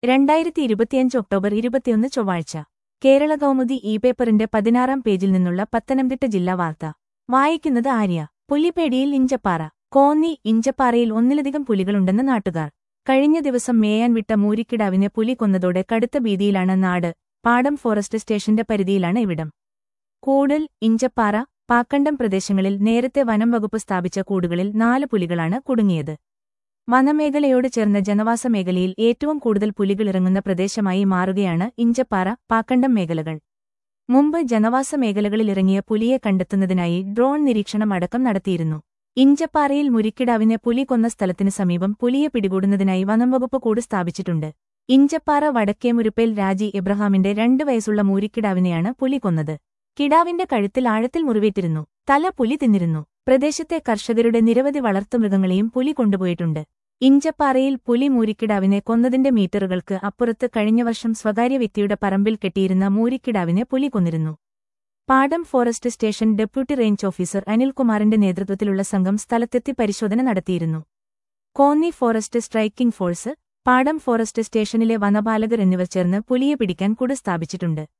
രണ്ടായിരത്തി ഇരുപത്തിയഞ്ച് ഒക്ടോബർ ഇരുപത്തിയൊന്ന് ചൊവ്വാഴ്ച കേരള കൗമുദി ഇ പേപ്പറിന്റെ പതിനാറാം പേജിൽ നിന്നുള്ള പത്തനംതിട്ട ജില്ലാ വാർത്ത വായിക്കുന്നത് ആര്യ പുലിപ്പേടിയിൽ ഇഞ്ചപ്പാറ കോന്നി ഇഞ്ചപ്പാറയിൽ ഒന്നിലധികം പുലികളുണ്ടെന്ന് നാട്ടുകാർ കഴിഞ്ഞ ദിവസം മേയാൻ വിട്ട മൂരിക്കിടാവിനെ പുലി കൊന്നതോടെ കടുത്ത ഭീതിയിലാണ് നാട് പാടം ഫോറസ്റ്റ് സ്റ്റേഷന്റെ പരിധിയിലാണ് ഇവിടം കൂടൽ ഇഞ്ചപ്പാറ പാക്കണ്ടം പ്രദേശങ്ങളിൽ നേരത്തെ വനം വകുപ്പ് സ്ഥാപിച്ച കൂടുകളിൽ നാല് പുലികളാണ് കുടുങ്ങിയത് വനമേഖലയോട് ചേർന്ന ജനവാസ മേഖലയിൽ ഏറ്റവും കൂടുതൽ പുലികൾ ഇറങ്ങുന്ന പ്രദേശമായി മാറുകയാണ് ഇഞ്ചപ്പാറ പാക്കണ്ടം മേഖലകൾ മുമ്പ് ജനവാസ മേഖലകളിൽ ഇറങ്ങിയ പുലിയെ കണ്ടെത്തുന്നതിനായി ഡ്രോൺ നിരീക്ഷണം അടക്കം നടത്തിയിരുന്നു ഇഞ്ചപ്പാറയിൽ മുരിക്കിടാവിനെ പുലി കൊന്ന സ്ഥലത്തിന് സമീപം പുലിയെ പിടികൂടുന്നതിനായി വനംവകുപ്പ് കൂട് സ്ഥാപിച്ചിട്ടുണ്ട് ഇഞ്ചപ്പാറ വടക്കേമുരുപ്പേൽ രാജി എബ്രഹാമിന്റെ രണ്ട് വയസ്സുള്ള മൂരിക്കിടാവിനെയാണ് പുലി കൊന്നത് കിടാവിന്റെ കഴുത്തിൽ ആഴത്തിൽ മുറിവേറ്റിരുന്നു തല പുലി തിന്നിരുന്നു പ്രദേശത്തെ കർഷകരുടെ നിരവധി വളർത്തുമൃഗങ്ങളെയും പുലി കൊണ്ടുപോയിട്ടുണ്ട് ഇഞ്ചപ്പാറയിൽ പുലി മൂരിക്കിടാവിനെ കൊന്നതിന്റെ മീറ്ററുകൾക്ക് അപ്പുറത്ത് കഴിഞ്ഞ വർഷം സ്വകാര്യ വ്യക്തിയുടെ പറമ്പിൽ കെട്ടിയിരുന്ന മൂരിക്കിടാവിനെ പുലി കൊന്നിരുന്നു Padam forest station deputy range officer അനിൽകുമാറിന്റെ നേതൃത്വത്തിലുള്ള സംഘം സ്ഥലത്തെത്തി പരിശോധന നടത്തിയിരുന്നു Konni forest striking force Padam forest സ്റ്റേഷനിലെ വനപാലകർ എന്നിവർ ചേർന്ന് പുലിയെ പിടിക്കാൻ കുട സ്ഥാപിച്ചിട്ടുണ്ട്